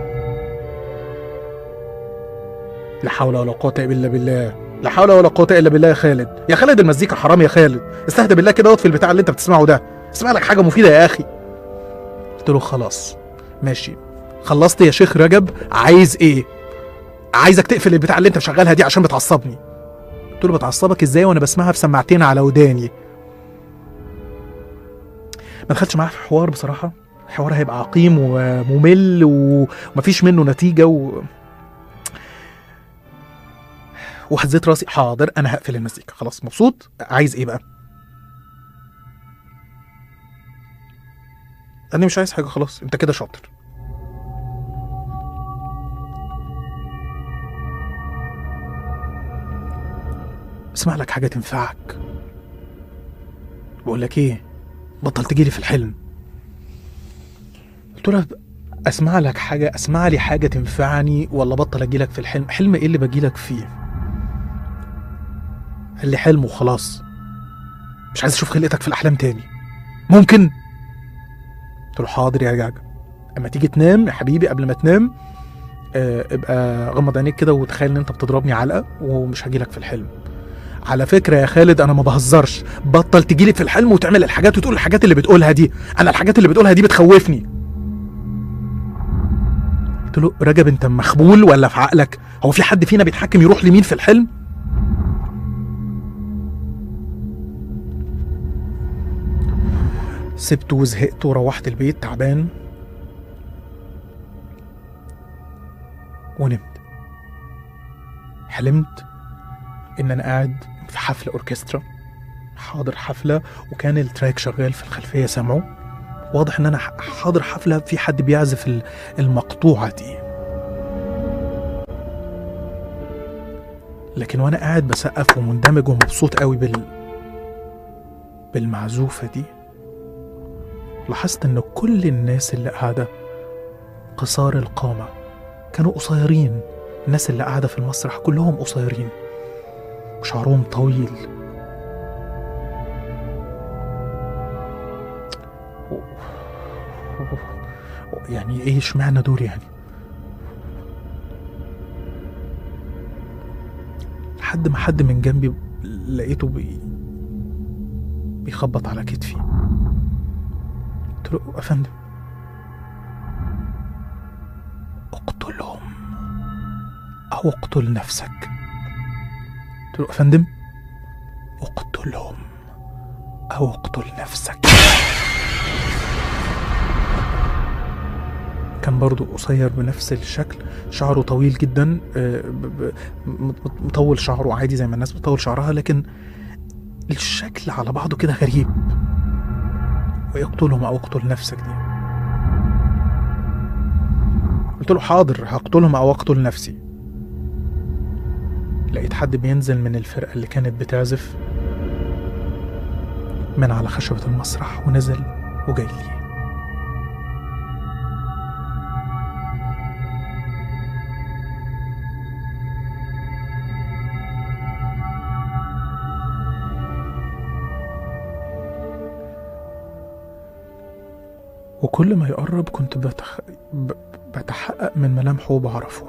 لا حول ولا قوه الا بالله لا حول ولا قوه الا بالله يا خالد يا خالد المزيكا حرام يا خالد استهدى بالله كده اطفي البتاع اللي انت بتسمعه ده اسمع لك حاجه مفيده يا اخي قلت له خلاص ماشي خلصت يا شيخ رجب عايز ايه عايزك تقفل البتاع اللي انت مشغلها دي عشان بتعصبني قلت له بتعصبك ازاي وانا بسمعها في سماعتين على وداني ما دخلتش معاه في حوار بصراحه الحوار هيبقى عقيم وممل ومفيش منه نتيجه و... وهزيت راسي حاضر انا هقفل المزيكا خلاص مبسوط عايز ايه بقى انا مش عايز حاجه خلاص انت كده شاطر اسمع لك حاجه تنفعك بقول لك ايه بطل تجيلي في الحلم قلت له اسمع لك حاجه اسمع لي حاجه تنفعني ولا بطل اجيلك في الحلم حلم ايه اللي بجيلك فيه قال لي حلم وخلاص مش عايز اشوف خلقتك في الاحلام تاني ممكن قلت له حاضر يا جاجا اما تيجي تنام يا حبيبي قبل ما تنام آه، ابقى غمض عينيك كده وتخيل ان انت بتضربني علقه ومش هجيلك في الحلم على فكره يا خالد انا ما بهزرش بطل تجيلي في الحلم وتعمل الحاجات وتقول الحاجات اللي بتقولها دي انا الحاجات اللي بتقولها دي بتخوفني قلت له رجب انت مخبول ولا في عقلك هو في حد فينا بيتحكم يروح لمين في الحلم سبته وزهقت وروحت البيت تعبان ونمت حلمت ان انا قاعد في حفله اوركسترا حاضر حفله وكان التراك شغال في الخلفيه سامعه واضح ان انا ح- حاضر حفله في حد بيعزف ال- المقطوعه دي لكن وانا قاعد بسقف ومندمج ومبسوط قوي بال بالمعزوفه دي لاحظت ان كل الناس اللي قاعده قصار القامه كانوا قصيرين الناس اللي قاعده في المسرح كلهم قصيرين وشعرهم طويل يعني ايه اشمعنى دول يعني لحد ما حد من جنبي لقيته بي بيخبط على كتفي قلت له يا فندم اقتلهم او اقتل نفسك قلت له يا فندم اقتلهم او اقتل نفسك كان برضو قصير بنفس الشكل شعره طويل جدا آه، ب- ب- م- مطول شعره عادي زي ما الناس بتطول شعرها لكن الشكل على بعضه كده غريب ويقتلهم او اقتل نفسك دي قلت له حاضر هقتلهم او اقتل نفسي لقيت حد بينزل من الفرقة اللي كانت بتعزف من على خشبة المسرح ونزل وجاي لي وكل ما يقرب كنت بتخ... ب... بتحقق من ملامحه وبعرفه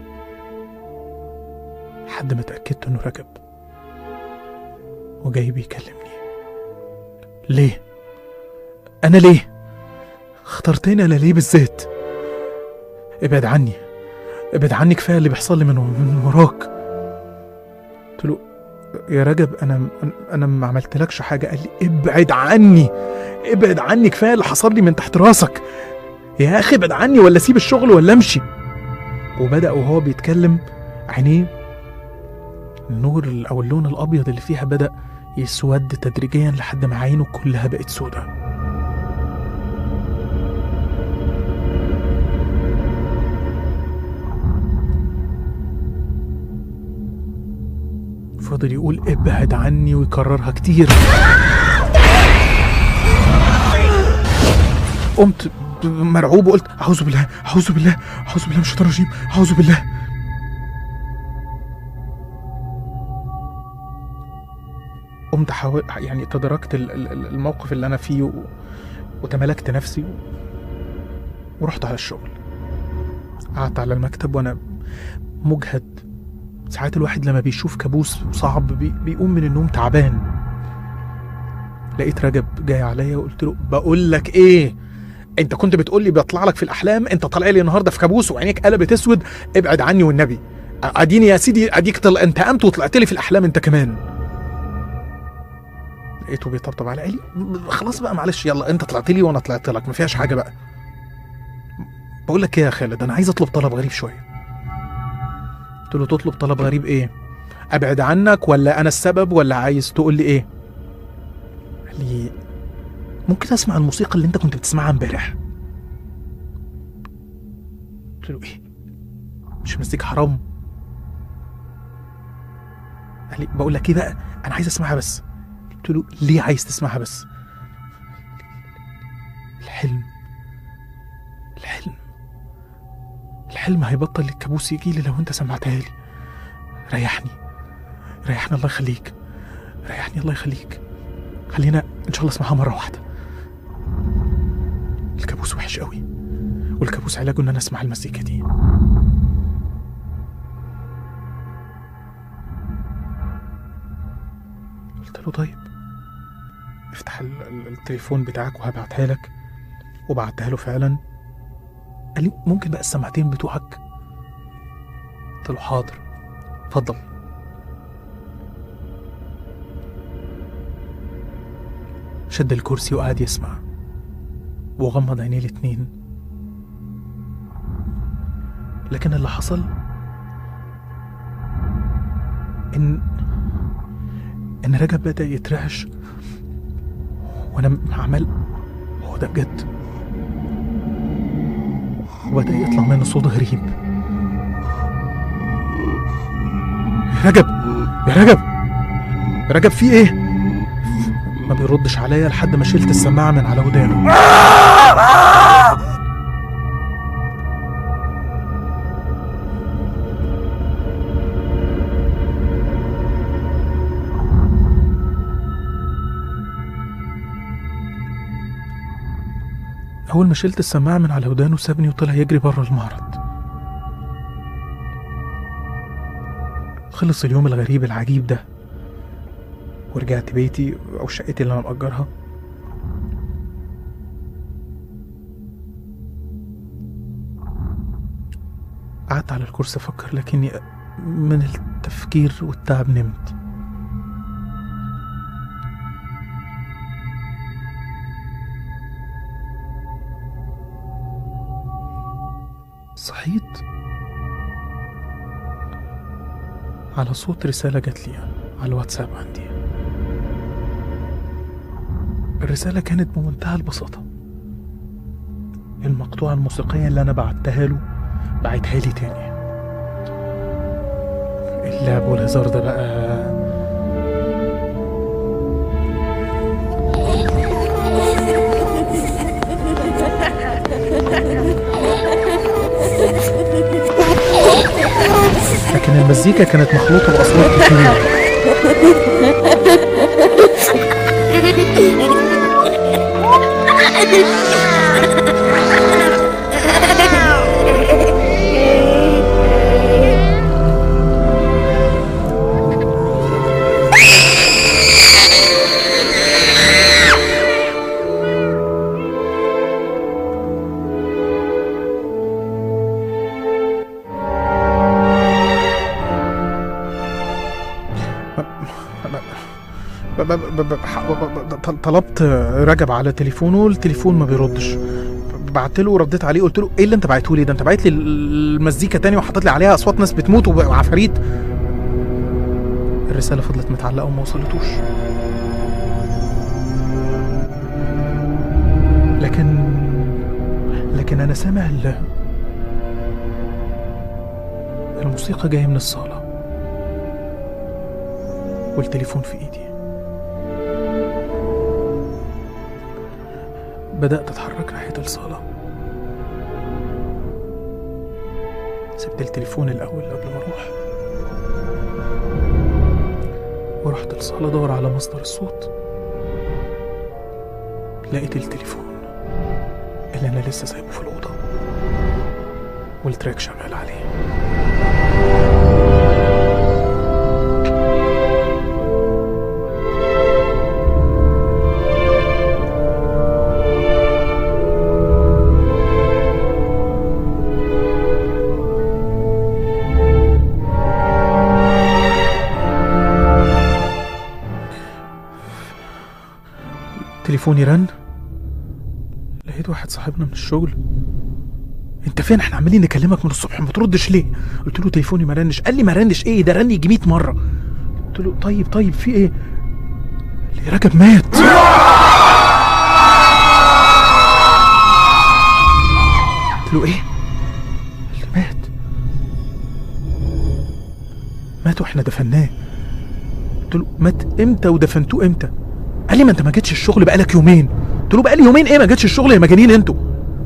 لحد ما اتأكدت انه رجب وجاي بيكلمني ليه؟ أنا ليه؟ اخترتني أنا ليه بالذات؟ ابعد عني ابعد عني كفاية اللي بيحصل لي من, من وراك قلت له يا رجب أنا أنا ما عملتلكش حاجة قال لي ابعد عني ابعد عني كفاية اللي حصل لي من تحت راسك يا أخي ابعد عني ولا سيب الشغل ولا امشي وبدأ وهو بيتكلم عينيه النور ال- او اللون الابيض اللي فيها بدا يسود تدريجيا لحد ما عينه كلها بقت سودة فضل يقول ابعد عني ويكررها كتير قمت مرعوب وقلت اعوذ بالله اعوذ بالله اعوذ بالله من الشيطان الرجيم اعوذ بالله قمت حاول يعني تداركت ال- ال- ال- الموقف اللي انا فيه و... وتملكت نفسي و... ورحت على الشغل قعدت على المكتب وانا مجهد ساعات الواحد لما بيشوف كابوس صعب بي... بيقوم من النوم تعبان لقيت رجب جاي عليا وقلت له بقول لك ايه انت كنت بتقول لي بيطلع لك في الاحلام انت طالع لي النهارده في كابوس وعينيك قلبت اسود ابعد عني والنبي اديني يا سيدي اديك طل... انت قمت وطلعت لي في الاحلام انت كمان لقيته بيطبطب على قال لي خلاص بقى معلش يلا انت طلعت لي وانا طلعت لك ما فيهاش حاجه بقى بقول لك ايه يا خالد انا عايز اطلب طلب غريب شويه قلت له تطلب طلب غريب ايه ابعد عنك ولا انا السبب ولا عايز تقول لي ايه قال لي ممكن اسمع الموسيقى اللي انت كنت بتسمعها امبارح قلت له ايه مش مزيكا حرام قال لي بقول لك ايه بقى انا عايز اسمعها بس قلت له ليه عايز تسمعها بس الحلم الحلم الحلم هيبطل الكابوس يجي لي لو انت سمعتها لي ريحني ريحني الله يخليك ريحني الله يخليك خلينا ان شاء الله اسمعها مره واحده الكابوس وحش قوي والكابوس علاجه ان انا اسمع المزيكا دي قلت له طيب افتح ال- ال- التليفون بتاعك وهبعتها لك وبعتها له فعلا قال لي ممكن بقى السماعتين بتوعك قلت له حاضر اتفضل شد الكرسي وقعد يسمع وغمض عينيه الاتنين لكن اللي حصل ان ان رجب بدا يترعش وانا عمال هو ده بجد وبدا يطلع منه صوت غريب يا رجب يا رجب يا رجب في ايه ما بيردش عليا لحد ما شلت السماعه من على ودانه أول ما شلت السماعة من على ودانه سابني وطلع يجري بره المعرض خلص اليوم الغريب العجيب ده ورجعت بيتي أو شقتي اللي أنا مأجرها قعدت على الكرسي أفكر لكني من التفكير والتعب نمت صحيت على صوت رسالة جات لي على الواتساب عندي الرسالة كانت بمنتهى البساطة المقطوعة الموسيقية اللي أنا بعتها له بعتها لي تاني اللعب والهزار ده بقى لكن المزيكا كانت مخلوطة بأصوات كتير ب- ب- ب- ب- ح- ب- ب- ط- طلبت رجب على تليفونه التليفون ما بيردش بعت له ورديت عليه قلت له ايه اللي انت بعته لي ده انت بعت لي المزيكا تاني وحطيت لي عليها اصوات ناس بتموت وب- وعفاريت الرساله فضلت متعلقه وما وصلتوش لكن لكن انا سامع ال- الموسيقى جايه من الصاله والتليفون في ايدي بدأت أتحرك ناحية الصالة سبت التليفون الأول قبل ما أروح ورحت الصالة أدور على مصدر الصوت لقيت التليفون اللي أنا لسه سايبه في الأوضة والتراك شغال عليه تليفوني رن لقيت واحد صاحبنا من الشغل انت فين احنا عمالين نكلمك من الصبح ما تردش ليه قلت له تليفوني ما رنش قال لي ما رنش ايه ده رن يجي 100 مره قلت له طيب طيب في ايه قال لي رجب مات قلت له ايه قال لي مات مات واحنا دفناه امتى ودفنتوه امتى قال لي ما انت ما جيتش الشغل بقالك يومين قلت له بقالي يومين ايه ما جيتش الشغل يا مجانين انتوا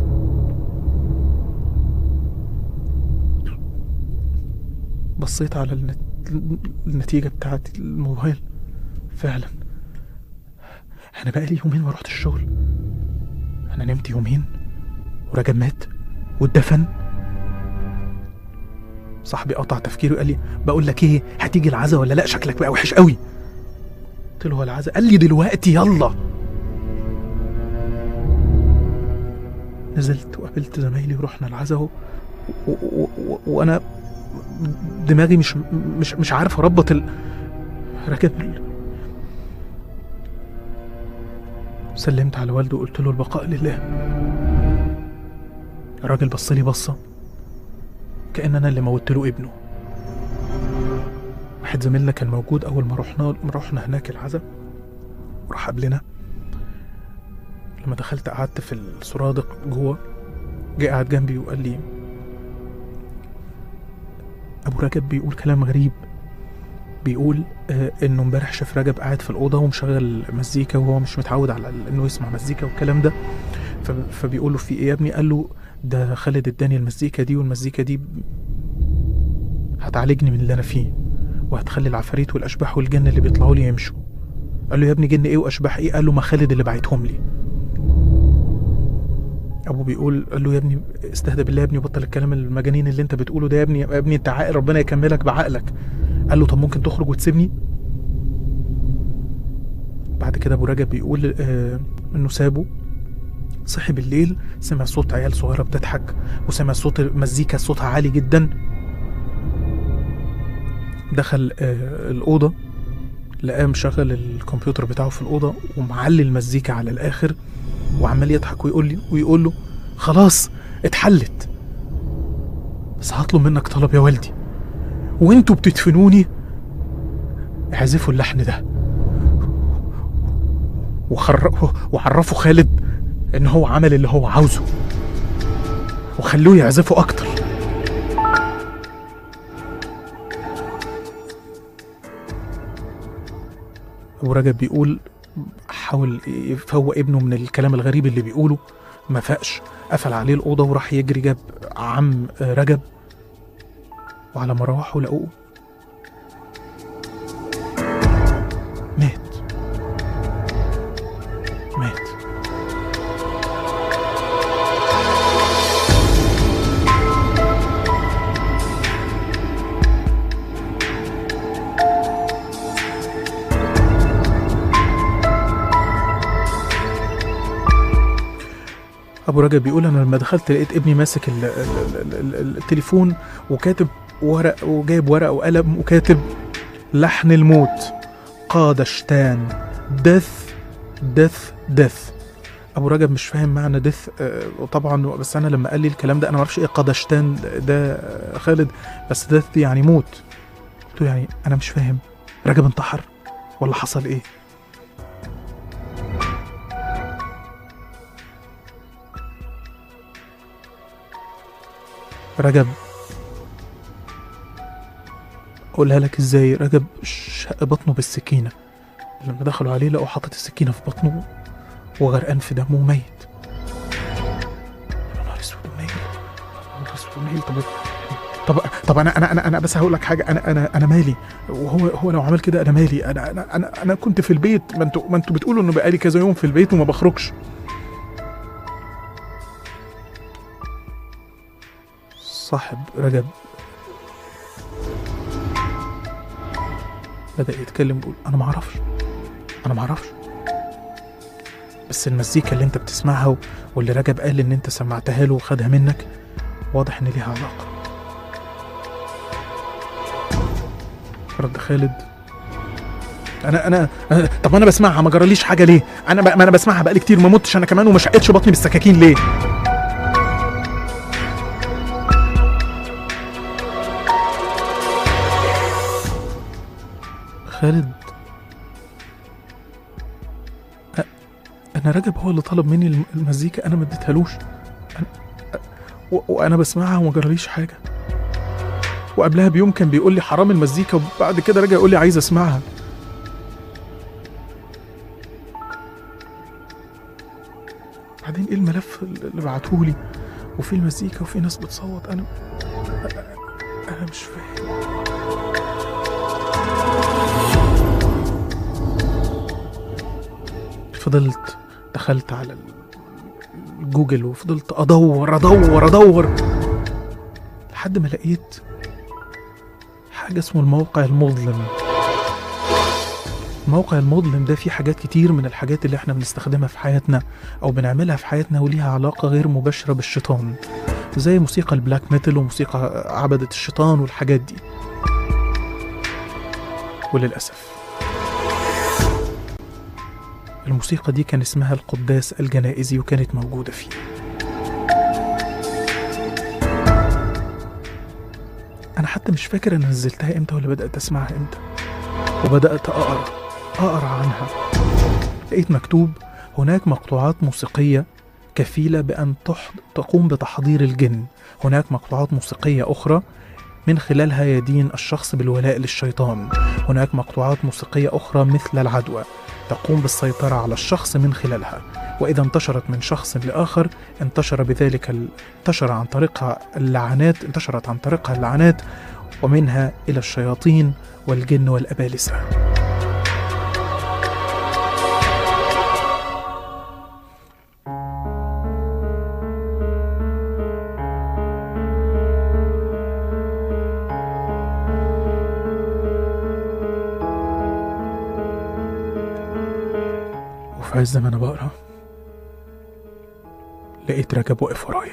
بصيت على النت... النتيجة بتاعت الموبايل فعلا انا بقالي يومين ما رحت الشغل انا نمت يومين ورجب مات واتدفن صاحبي قطع تفكيري وقال لي بقول لك ايه هتيجي العزا ولا لا شكلك بقى وحش قوي قلت له هو العزا قال لي دلوقتي يلا نزلت وقابلت زمايلي ورحنا العزا و... و... و... و... وانا دماغي مش مش مش عارف اربط ال... ركب ال... سلمت على والده وقلت له البقاء لله الراجل بص لي بصه كأن أنا اللي موت له ابنه واحد زميلنا كان موجود أول ما رحنا ما رحنا هناك العزا وراح قبلنا لما دخلت قعدت في السرادق جوه جه قعد جنبي وقال لي أبو رجب بيقول كلام غريب بيقول آه انه امبارح شاف رجب قاعد في الاوضه ومشغل مزيكا وهو مش متعود على ال- انه يسمع مزيكا والكلام ده ف- فبيقول له في ايه يا ابني قال له ده خالد اداني المزيكا دي والمزيكا دي هتعالجني من اللي انا فيه وهتخلي العفاريت والاشباح والجن اللي بيطلعوا لي يمشوا قال له يا ابني جن ايه واشباح ايه قال له ما خالد اللي بعتهم لي ابوه بيقول قال له يا ابني استهدى بالله يا ابني بطل الكلام المجانين اللي انت بتقوله ده يا ابني يا ابني انت عاقل ربنا يكملك بعقلك قال له طب ممكن تخرج وتسيبني بعد كده ابو رجب بيقول آه انه سابه صحي بالليل سمع صوت عيال صغيره بتضحك وسمع صوت مزيكا صوتها عالي جدا دخل آه الاوضه لقاه مشغل الكمبيوتر بتاعه في الاوضه ومعلي المزيكا على الاخر وعمال يضحك ويقول لي ويقول له خلاص اتحلت بس هطلب منك طلب يا والدي وانتوا بتدفنوني اعزفوا اللحن ده وخر... وعرفوا خالد ان هو عمل اللي هو عاوزه وخلوه يعزفوا اكتر ابو رجب بيقول حاول يفوق ابنه من الكلام الغريب اللي بيقوله ما فاقش قفل عليه الاوضه وراح يجري جاب عم رجب وعلى ما روحوا لقوه مات مات ابو رجب بيقول انا لما دخلت لقيت ابني ماسك ال- ال- ال- ال- التليفون وكاتب ورق وجايب ورق وقلم وكاتب لحن الموت قادشتان دث دث دث ابو رجب مش فاهم معنى دث وطبعا بس انا لما قال لي الكلام ده انا ما اعرفش ايه قادشتان ده آه، خالد بس دث يعني موت قلت له يعني انا مش فاهم رجب انتحر ولا حصل ايه رجب اقولها لك ازاي رجب شق بطنه بالسكينه لما دخلوا عليه لقوا حاطط السكينه في بطنه وغرقان في دمه وميت يا نهار اسود ونيل يا نهار اسود ونيل طب طب طب انا انا انا انا بس هقول لك حاجه انا انا انا مالي وهو هو لو عمل كده انا مالي انا انا انا, أنا كنت في البيت ما انتوا ما انتوا بتقولوا انه بقالي كذا يوم في البيت وما بخرجش صاحب رجب بدأ يتكلم يقول أنا معرفش أنا معرفش بس المزيكا اللي أنت بتسمعها و- واللي رجب قال إن أنت سمعتها له وخدها منك واضح إن ليها علاقة رد خالد أنا أنا أنا- طب أنا بسمعها ما جراليش حاجة ليه؟ أنا ب... ما أنا بسمعها بقالي كتير ما متش أنا كمان وما شقتش بطني بالسكاكين ليه؟ خالد أ- انا رجب هو اللي طلب مني الم- المزيكا انا ما اديتهالوش أنا... و... وانا بسمعها وما جراليش حاجه وقبلها بيوم كان بيقول لي حرام المزيكا وبعد كده رجع يقول لي عايز اسمعها بعدين ايه الملف اللي بعتهولي وفي المزيكا وفي ناس بتصوت انا انا مش فاهم فضلت دخلت على ال- جوجل وفضلت ادور ادور ادور لحد ما لقيت حاجه اسمه الموقع المظلم الموقع المظلم ده فيه حاجات كتير من الحاجات اللي احنا بنستخدمها في حياتنا او بنعملها في حياتنا وليها علاقه غير مباشره بالشيطان زي موسيقى البلاك ميتال وموسيقى عبدة الشيطان والحاجات دي وللأسف الموسيقى دي كان اسمها القداس الجنائزي وكانت موجودة فيه أنا حتى مش فاكر أنا نزلتها إمتى ولا بدأت أسمعها إمتى وبدأت أقرأ أقرأ عنها لقيت مكتوب هناك مقطوعات موسيقية كفيلة بأن تح... تقوم بتحضير الجن هناك مقطوعات موسيقية أخرى من خلالها يدين الشخص بالولاء للشيطان هناك مقطوعات موسيقية أخرى مثل العدوى تقوم بالسيطرة على الشخص من خلالها وإذا انتشرت من شخص لآخر انتشر بذلك ال... انتشر عن طريقها اللعنات انتشرت عن طريقها اللعنات ومنها إلى الشياطين والجن والأبالسة وفي عز ما انا بقرا لقيت رجب واقف ورايا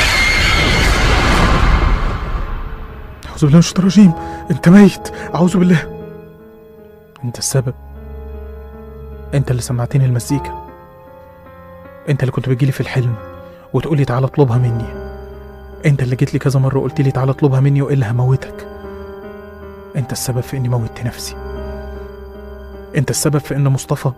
اعوذ بالله من الشيطان الرجيم انت ميت اعوذ بالله انت السبب انت اللي سمعتني المزيكا انت اللي كنت بتجيلي في الحلم وتقولي تعالى اطلبها مني انت اللي جيت لي كذا مره وقلت لي تعالى اطلبها مني والا هموتك انت السبب في اني موتت نفسي انت السبب في ان مصطفى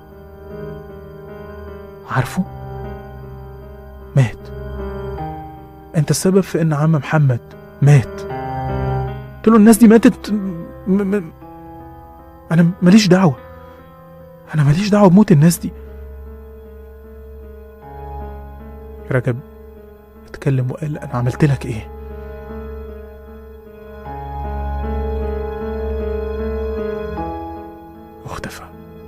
عارفه مات انت السبب في ان عم محمد مات قلت له الناس دي ماتت م... م... انا ماليش دعوه انا ماليش دعوه بموت الناس دي رجب اتكلم وقال انا عملت لك ايه واختفى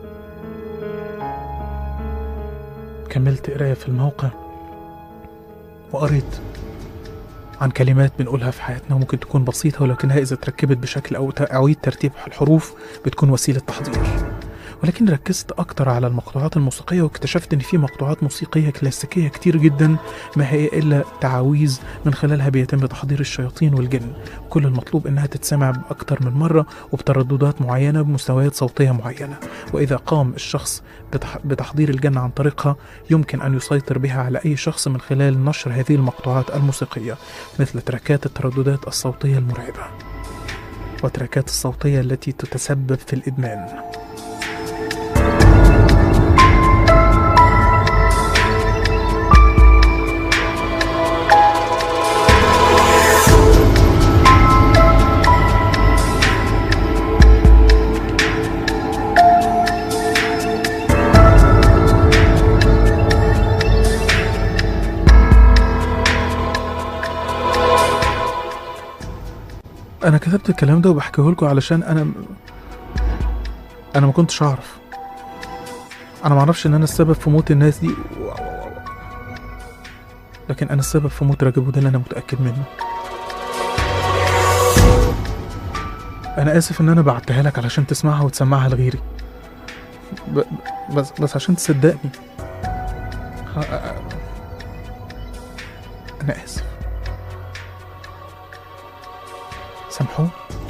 كملت قرايه في الموقع وقريت عن كلمات بنقولها في حياتنا وممكن تكون بسيطة ولكنها إذا تركبت بشكل أو أعيد ترتيب الحروف بتكون وسيلة تحضير ولكن ركزت أكتر على المقطوعات الموسيقية واكتشفت إن في مقطوعات موسيقية كلاسيكية كتير جدا ما هي إلا تعاويذ من خلالها بيتم تحضير الشياطين والجن كل المطلوب إنها تتسمع بأكتر من مرة وبترددات معينة بمستويات صوتية معينة وإذا قام الشخص بتح- بتحضير الجن عن طريقها يمكن أن يسيطر بها على أي شخص من خلال نشر هذه المقطوعات الموسيقية مثل تراكات الترددات الصوتية المرعبة وتراكات الصوتية التي تتسبب في الإدمان انا كتبت الكلام ده وبحكيه لكم علشان انا انا ما كنتش اعرف انا ما اعرفش ان انا السبب في موت الناس دي لكن انا السبب في موت رجب وده اللي انا متاكد منه انا اسف ان انا بعتها لك علشان تسمعها وتسمعها لغيري ب... ب- بس بس عشان تصدقني ه- انا اسف سامحوني